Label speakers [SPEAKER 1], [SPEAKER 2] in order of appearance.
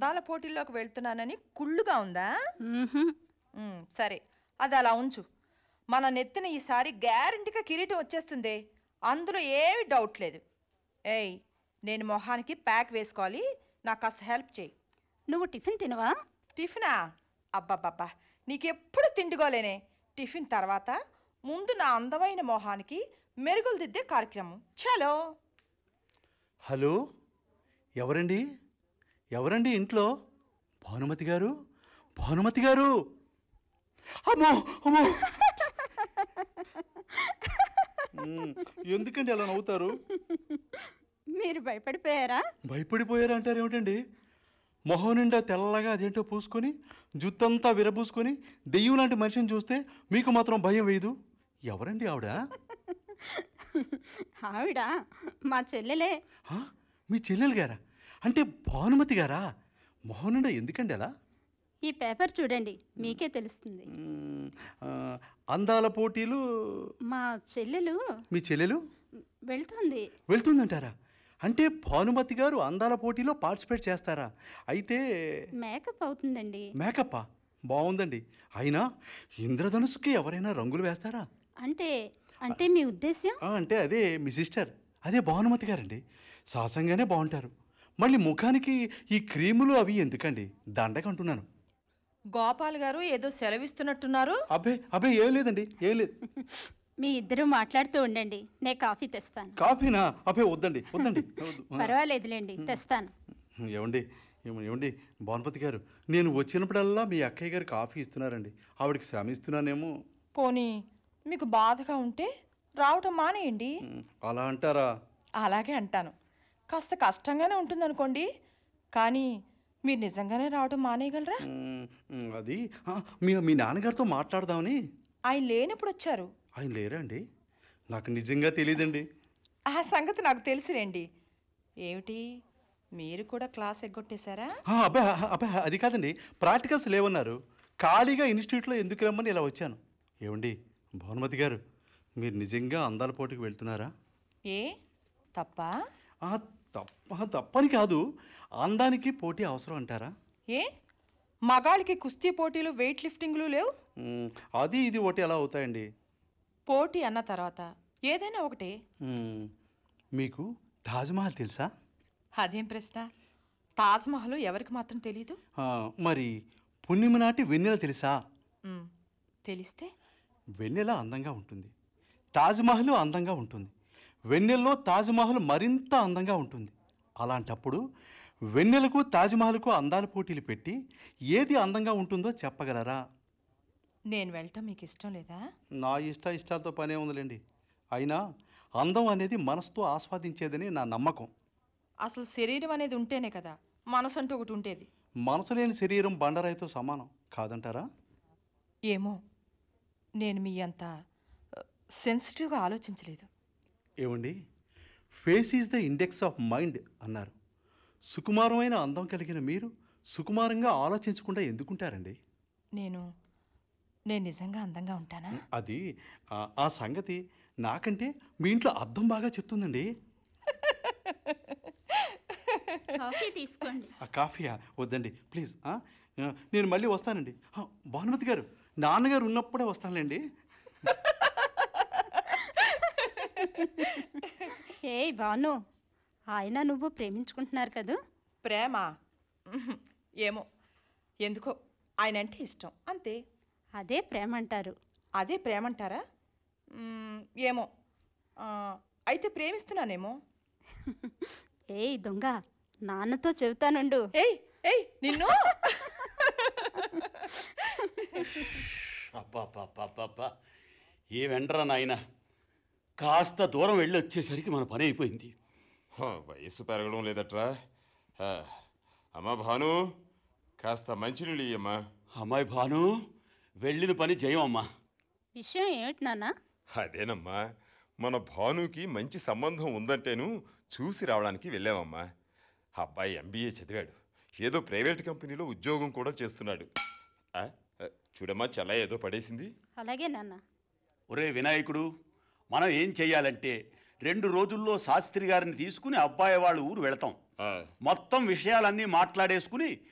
[SPEAKER 1] అందాల పోటీల్లోకి వెళ్తున్నానని కుళ్ళుగా ఉందా
[SPEAKER 2] మ్మ్హ్మ్.
[SPEAKER 1] ఉమ్, సరే అది అలా ఉంచు మన నెత్తిన ఈసారి గ్యారంటీగా కిరీటం వచ్చేస్తుంది అందులో ఏమీ డౌట్ లేదు ఏయ్ నేను మొహానికి ప్యాక్ వేసుకోవాలి నాకు కాస్త హెల్ప్ చేయి
[SPEAKER 2] నువ్వు టిఫిన్ తినవా
[SPEAKER 1] టిఫినా అబ్బబ్బబ్బా నీకెప్పుడు తిండిగోలేనే టిఫిన్ తర్వాత ముందు నా అందమైన మొహానికి మెరుగులు దిద్దే కార్యక్రమం చలో
[SPEAKER 3] హలో ఎవరండి ఎవరండి ఇంట్లో భానుమతి గారు భానుమతి గారు అమ్మో అమ్మో మ్, ఎందుకండి అలా నవ్వుతారు
[SPEAKER 2] మీరు భయపడిపోయారా
[SPEAKER 3] భయపడిపోయారు అంటారు ఏమిటండి మొహం నిండా తెల్లగా అదేంటో పూసుకొని జుత్తంతా విరబూసుకొని దెయ్యం లాంటి మనిషిని చూస్తే మీకు మాత్రం భయం వేయదు ఎవరండి ఆవిడ
[SPEAKER 2] ఆవిడ మా చెల్లెలే
[SPEAKER 3] ఆ, మీ చెల్లెలు గారా అంటే భానుమతి గారా మొహం నిండా ఎందుకండి అలా
[SPEAKER 2] ఈ పేపర్ చూడండి మీకే తెలుస్తుంది
[SPEAKER 3] మ్మ్, ఆ, అందాల పోటీలు
[SPEAKER 2] మా చెల్లెలు
[SPEAKER 3] మీ చెల్లెలు
[SPEAKER 2] వెళ్తుంది
[SPEAKER 3] వెళ్తుందంటారా అంటే భానుమతి గారు అందాల పోటీలో పార్టిసిపేట్ చేస్తారా అయితే
[SPEAKER 2] మేకప్ అవుతుందండి
[SPEAKER 3] మేకప్పా బాగుందండి అయినా ఇంద్రధనుసుకి ఎవరైనా రంగులు వేస్తారా
[SPEAKER 2] అంటే అంటే మీ ఉద్దేశ్యం
[SPEAKER 3] ఆ, అంటే అదే మీ సిస్టర్ అదే భానుమతి గారండి సాహసంగానే బాగుంటారు మళ్ళీ ముఖానికి ఈ క్రీములు అవి ఎందుకండి దండకంటున్నాను
[SPEAKER 1] గోపాల్ గారు ఏదో సెలవిస్తున్నట్టున్నారు
[SPEAKER 3] అబ్బే అబ్బే ఏం లేదండి ఏం లేదు
[SPEAKER 2] మీ ఇద్దరు మాట్లాడుతూ ఉండండి నేను కాఫీ తెస్తాను
[SPEAKER 3] కాఫీనా అబ్బే వద్దండి వద్దండి వద్దు. ఆ.
[SPEAKER 2] పర్వాలేదులేండి తెస్తాను
[SPEAKER 3] ఏమండి ఏమ- ఏమండి భానుపతి గారు నేను వచ్చినప్పుడల్లా మీ అక్కయ్య గారు కాఫీ ఇస్తున్నారండి ఆవిడకి శ్రమ ఇస్తున్నానేమో
[SPEAKER 1] పోనీ మీకు బాధగా ఉంటే రావటం మానేయండి
[SPEAKER 3] మ్, అలా అంటారా
[SPEAKER 1] అలాగే అంటాను కాస్త కష్టంగానే ఉంటుందనుకోండి కానీ మీరు నిజంగానే రావటం మానేయగలరా
[SPEAKER 3] మ్, మ్, అది ఆ, మీ మీ నాన్నగారితో మాట్లాడదామని
[SPEAKER 1] ఆయన లేనప్పుడు వచ్చారు
[SPEAKER 3] ఆయన లేరా అండి నాకు నిజంగా తెలియదండి
[SPEAKER 1] ఆ సంగతి నాకు తెలిసిలేండి ఏమిటి మీరు కూడా క్లాస్ ఎగ్గొట్టేశారా
[SPEAKER 3] ఆ, అబ్బా అబ్బా అది కాదండి ప్రాక్టికల్స్ లేవన్నారు ఖాళీగా ఇన్స్టిట్యూట్లో ఎందుకు రమ్మని ఇలా వచ్చాను ఏమండి భానుమతి గారు మీరు నిజంగా అందాల పోటీకి వెళ్తున్నారా
[SPEAKER 1] ఏ తప్ప
[SPEAKER 3] ఆ, తప్ప తప్పని కాదు అందానికి పోటీ అవసరం అంటారా
[SPEAKER 1] ఏ మగాళ్ళకి కుస్తీ పోటీలు వెయిట్ లిఫ్టింగ్లు లేవు
[SPEAKER 3] మ్, అది ఇది ఒకటి ఎలా అవుతాయండి
[SPEAKER 1] పోటీ అన్న తర్వాత ఏదైనా ఒకటే
[SPEAKER 3] మ్, మీకు తాజ్మహల్ తెలుసా
[SPEAKER 1] అదేం ప్రశ్న తాజ్మహల్ ఎవరికి మాత్రం తెలీదు
[SPEAKER 3] ఆ, మరి పుణ్యమి నాటి వెన్నెల తెలుసా
[SPEAKER 1] మ్, తెలిస్తే
[SPEAKER 3] వెన్నెల అందంగా ఉంటుంది తాజ్మహల్ అందంగా ఉంటుంది వెన్నెల్లో తాజ్మహల్ మరింత అందంగా ఉంటుంది అలాంటప్పుడు వెన్నెలకు తాజ్మహల్కు అందాల పోటీలు పెట్టి ఏది అందంగా ఉంటుందో చెప్పగలరా
[SPEAKER 1] నేను వెళ్ళటం మీకు ఇష్టం లేదా
[SPEAKER 3] నా ఇష్ట ఇష్టాలతో పనే ఉందిలేండి అయినా అందం అనేది మనసుతో ఆస్వాదించేదని నా నమ్మకం
[SPEAKER 1] అసలు శరీరం అనేది ఉంటేనే కదా మనసు అంటూ ఒకటి ఉండేది
[SPEAKER 3] మనసు లేని శరీరం బండరాయితో సమానం కాదంటారా
[SPEAKER 1] ఏమో నేను మీ అంత ఆ, సెన్సిటివ్గా ఆలోచించలేదు
[SPEAKER 3] ఏమండి face is the index of mind అన్నారు సుకుమారమైన అందం కలిగిన మీరు సుకుమారంగా ఆలోచించకుండా ఎందుకుంటారండి
[SPEAKER 1] నేను నేను నిజంగా అందంగా ఉంటానా
[SPEAKER 3] అది ఆ- ఆ సంగతి నాకంటే మీ ఇంట్లో అర్థం బాగా చెప్తుందండి
[SPEAKER 2] కాఫీ తీసుకోండి
[SPEAKER 3] ఆ కాఫీయా వద్దండి ప్లీజ్ ఆ? ఆ, నేను మళ్ళీ వస్తానండి ఆ, భానుమతి గారు నాన్నగారు ఉన్నప్పుడే వస్తానులేండి
[SPEAKER 2] ఏ బాను ఆయన నువ్వు ప్రేమించుకుంటున్నారు కదూ
[SPEAKER 1] ప్రేమ ఉహుం, ఏమో ఎందుకో ఆయన అంటే ఇష్టం అంతే
[SPEAKER 2] అదే ప్రేమ అంటారు
[SPEAKER 1] అదే ప్రేమ అంటారా మ్మ్, ఏమో ఆ, అయితే ప్రేమిస్తున్నానేమో
[SPEAKER 2] ఏయ్ దొంగ నాన్నతో చెబుతానుండు
[SPEAKER 1] ఏయ్ ఏయ్ నిన్ను
[SPEAKER 4] అబ్బా ఏవెండ్రా నాయన కాస్త దూరం వెళ్ళి వచ్చేసరికి మన పని అయిపోయింది
[SPEAKER 5] హ, వయస్సు పెరగడం లేదట్రా హ, అమ్మా భాను కాస్త మంచినీళ్ళు ఇయ్యమ్మా
[SPEAKER 4] అమ్మాయి భాను వెళ్ళిన పని జయం అమ్మా
[SPEAKER 2] విషయం ఏమిటి నాన్న
[SPEAKER 5] అదేనమ్మా మన భానుకి మంచి సంబంధం ఉందంటేను చూసి రావడానికి వెళ్ళామమ్మా అబ్బాయి ఎంబీఏ చదివాడు ఏదో ప్రైవేట్ కంపెనీలో ఉద్యోగం కూడా చేస్తున్నాడు ఆ, ఆ, చూడమ్మా చెల్ల ఏదో పడేసింది
[SPEAKER 2] అలాగే నాన్న
[SPEAKER 4] ఒరే వినాయకుడు మనం ఏం చెయ్యాలంటే రెండు రోజుల్లో శాస్త్రి గారిని తీసుకుని అబ్బాయి వాళ్ళ ఊరు వెళతాం
[SPEAKER 5] ఆ,
[SPEAKER 4] మొత్తం విషయాలన్నీ మాట్లాడేసుకుని